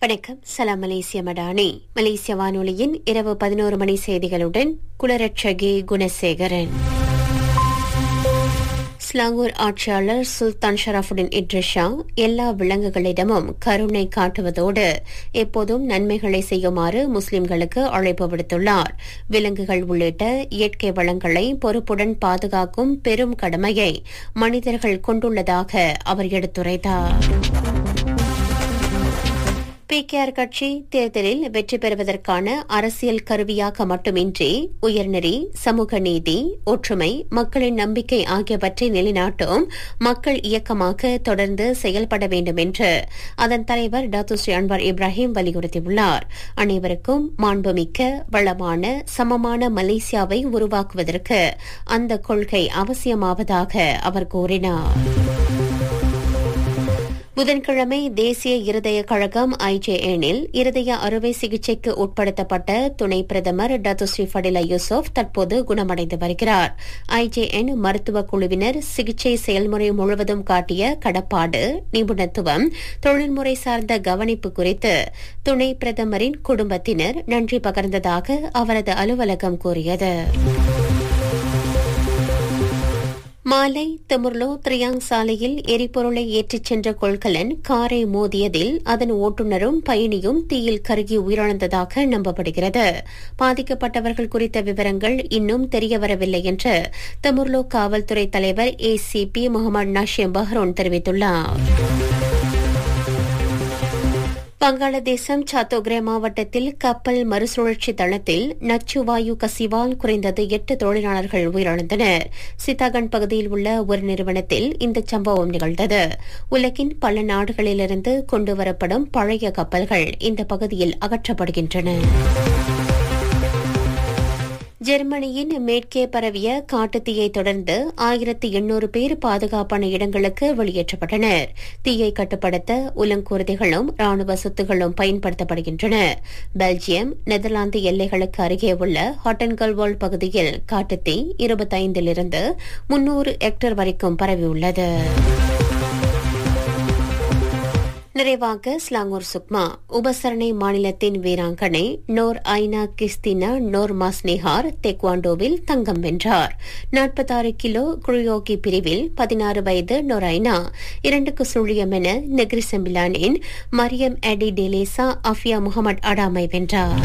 வணக்கம் சலாம் மலேசிய மடானி மலேசிய வானொலியின் இரவு பதினோரு மணி செய்திகளுடன் குலரட்சகி குணசேகரன் ஸ்லாங்கூர் ஆட்சியாளர் சுல்தான் ஷரஃபுடின் இட்ரிஷா எல்லா விலங்குகளிடமும் கருணை காட்டுவதோடு எப்போதும் நன்மைகளை செய்யுமாறு முஸ்லிம்களுக்கு அழைப்பு விடுத்துள்ளார் விலங்குகள் உள்ளிட்ட இயற்கை வளங்களை பொறுப்புடன் பாதுகாக்கும் பெரும் கடமையை மனிதர்கள் கொண்டுள்ளதாக அவர் எடுத்துரைத்தார் பிகேஆர் கட்சி தேர்தலில் வெற்றி பெறுவதற்கான அரசியல் கருவியாக மட்டுமின்றி உயர்நெறி சமூக நீதி ஒற்றுமை மக்களின் நம்பிக்கை ஆகியவற்றை நிலைநாட்டும் மக்கள் இயக்கமாக தொடர்ந்து செயல்பட வேண்டும் என்று அதன் தலைவர் டாக்டர் ஸ்ரீ அன்வார் இப்ராஹிம் வலியுறுத்தியுள்ளார் அனைவருக்கும் மாண்புமிக்க வளமான சமமான மலேசியாவை உருவாக்குவதற்கு அந்த கொள்கை அவசியமாவதாக அவர் கூறினார் புதன்கிழமை தேசிய இருதய கழகம் ஐஜேஎனில் இருதய அறுவை சிகிச்சைக்கு உட்படுத்தப்பட்ட துணை பிரதமர் டத்துஸ்ரீ ஃபடிலா யூசுப் தற்போது குணமடைந்து வருகிறார் ஐஜேஎன் மருத்துவ குழுவினர் சிகிச்சை செயல்முறை முழுவதும் காட்டிய கடப்பாடு நிபுணத்துவம் தொழில்முறை சார்ந்த கவனிப்பு குறித்து துணை பிரதமரின் குடும்பத்தினர் நன்றி பகர்ந்ததாக அவரது அலுவலகம் கூறியது மாலை தெமுர்லோ த்ரியாங் சாலையில் எரிபொருளை ஏற்றிச் சென்ற கொள்கலன் காரை மோதியதில் அதன் ஓட்டுநரும் பயணியும் தீயில் கருகி உயிரிழந்ததாக நம்பப்படுகிறது பாதிக்கப்பட்டவர்கள் குறித்த விவரங்கள் இன்னும் தெரியவரவில்லை என்று தெமுர்லோ காவல்துறை தலைவர் ஏசிபி முகமது நஷீம் பஹ்ரோன் தெரிவித்துள்ளார் வங்காளதேசம் சாத்தோக்ரே மாவட்டத்தில் கப்பல் மறுசுழற்சி தளத்தில் நச்சு வாயு கசிவால் குறைந்தது எட்டு தொழிலாளர்கள் உயிரிழந்தனர் சித்தாகன் பகுதியில் உள்ள ஒரு நிறுவனத்தில் இந்த சம்பவம் நிகழ்ந்தது உலகின் பல நாடுகளிலிருந்து கொண்டுவரப்படும் பழைய கப்பல்கள் இந்த பகுதியில் அகற்றப்படுகின்றன ஜெர்மனியின் மேற்கே பரவிய காட்டுத்தீயை தொடர்ந்து ஆயிரத்தி எண்ணூறு பேர் பாதுகாப்பான இடங்களுக்கு வெளியேற்றப்பட்டனர் தீயை கட்டுப்படுத்த உலங்கூர்திகளும் ராணுவ சொத்துகளும் பயன்படுத்தப்படுகின்றன பெல்ஜியம் நெதர்லாந்து எல்லைகளுக்கு அருகே உள்ள ஹாட்டன்கல்வால் பகுதியில் காட்டுத்தீ இருபத்தைந்திலிருந்து முன்னூறு ஹெக்டேர் வரைக்கும் பரவியுள்ளது நிறைவாக ஸ்லாங்கூர் சுக்மா உபசரணை மாநிலத்தின் வீராங்கனை நோர் ஐனா கிஸ்தினா நோர் மாஸ்னேஹார் தெக்வாண்டோவில் தங்கம் வென்றார் நாற்பத்தாறு கிலோ குரியோகி பிரிவில் பதினாறு வயது நொரைனா இரண்டுக்கு சுழியம் என நெக்ரி செம்பிலானின் Mariam Edi Telesa Afiah Muhammad அடாமை வென்றார்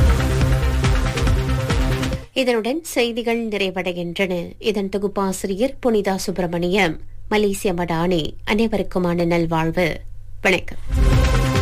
இதனுடன் செய்திகள் நிறைவடைகின்றன இதன் தொகுப்பாசிரியர் புனிதா சுப்பிரமணியம் மலேசிய மடானி அனைவருக்குமான நல்வாழ்வு வணக்கம்